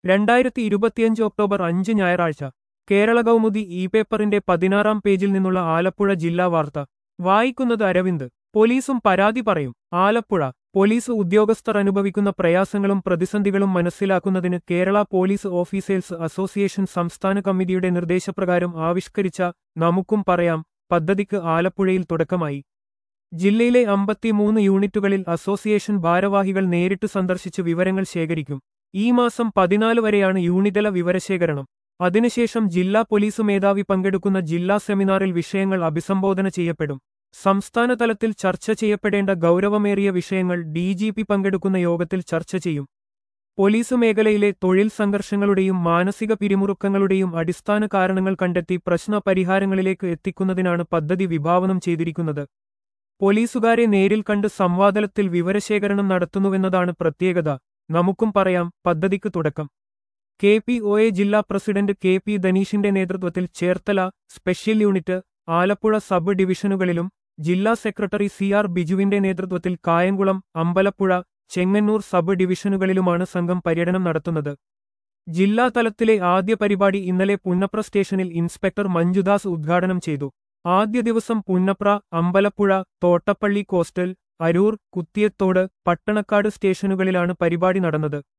രണ്ടായിരത്തി ഇരുപത്തിയഞ്ച് ഒക്ടോബർ അഞ്ച് ഞായറാഴ്ച കേരള കൗമുദി ഇ പേപ്പറിന്റെ പതിനാറാം പേജിൽ നിന്നുള്ള ആലപ്പുഴ ജില്ലാ വാർത്ത വായിക്കുന്നത് അരവിന്ദ് പോലീസും പരാതി പറയും ആലപ്പുഴ പോലീസ് ഉദ്യോഗസ്ഥർ അനുഭവിക്കുന്ന പ്രയാസങ്ങളും പ്രതിസന്ധികളും മനസ്സിലാക്കുന്നതിന് കേരള പോലീസ് ഓഫീസേഴ്സ് അസോസിയേഷൻ സംസ്ഥാന കമ്മിറ്റിയുടെ നിർദ്ദേശപ്രകാരം ആവിഷ്കരിച്ച നമുക്കും പറയാം പദ്ധതിക്ക് ആലപ്പുഴയിൽ തുടക്കമായി ജില്ലയിലെ അമ്പത്തിമൂന്ന് യൂണിറ്റുകളിൽ അസോസിയേഷൻ ഭാരവാഹികൾ നേരിട്ട് സന്ദർശിച്ച് വിവരങ്ങൾ ശേഖരിക്കും ഈ മാസം പതിനാല് വരെയാണ് യൂണിതല വിവരശേഖരണം അതിനുശേഷം ജില്ലാ പോലീസ് മേധാവി പങ്കെടുക്കുന്ന ജില്ലാ സെമിനാറിൽ വിഷയങ്ങൾ അഭിസംബോധന ചെയ്യപ്പെടും സംസ്ഥാന തലത്തിൽ ചർച്ച ചെയ്യപ്പെടേണ്ട ഗൗരവമേറിയ വിഷയങ്ങൾ ഡി ജി പി പങ്കെടുക്കുന്ന യോഗത്തിൽ ചർച്ച ചെയ്യും പോലീസ് മേഖലയിലെ തൊഴിൽ സംഘർഷങ്ങളുടെയും മാനസിക പിരിമുറുക്കങ്ങളുടെയും അടിസ്ഥാന കാരണങ്ങൾ കണ്ടെത്തി പ്രശ്ന പരിഹാരങ്ങളിലേക്ക് എത്തിക്കുന്നതിനാണ് പദ്ധതി വിഭാവനം ചെയ്തിരിക്കുന്നത് പോലീസുകാരെ നേരിൽ കണ്ട് സംവാദത്തിൽ വിവരശേഖരണം നടത്തുന്നുവെന്നതാണ് പ്രത്യേകത നമുക്കും പറയാം പദ്ധതിക്ക് തുടക്കം കെ പി ഒ എ ജില്ലാ പ്രസിഡന്റ് കെ പി ധനീഷിന്റെ നേതൃത്വത്തിൽ Cherthala special unit Alappuzha sub ഡിവിഷനുകളിലും ജില്ലാ സെക്രട്ടറി സി ആർ ബിജുവിന്റെ നേതൃത്വത്തിൽ കായംകുളം അമ്പലപ്പുഴ ചെങ്ങന്നൂർ സബ് ഡിവിഷനുകളിലുമാണ് സംഘം പര്യടനം നടത്തുന്നത് ജില്ലാ തലത്തിലെ ആദ്യ പരിപാടി ഇന്നലെ പുന്നപ്ര സ്റ്റേഷനിൽ ഇൻസ്പെക്ടർ മഞ്ജുദാസ് ഉദ്ഘാടനം ചെയ്തു ആദ്യ ദിവസം പുന്നപ്ര അമ്പലപ്പുഴ തോട്ടപ്പള്ളി കോസ്റ്റൽ അരൂർ കുത്തിയത്തോട് പട്ടണക്കാട് സ്റ്റേഷനുകളിലാണ് പരിപാടി നടന്നത്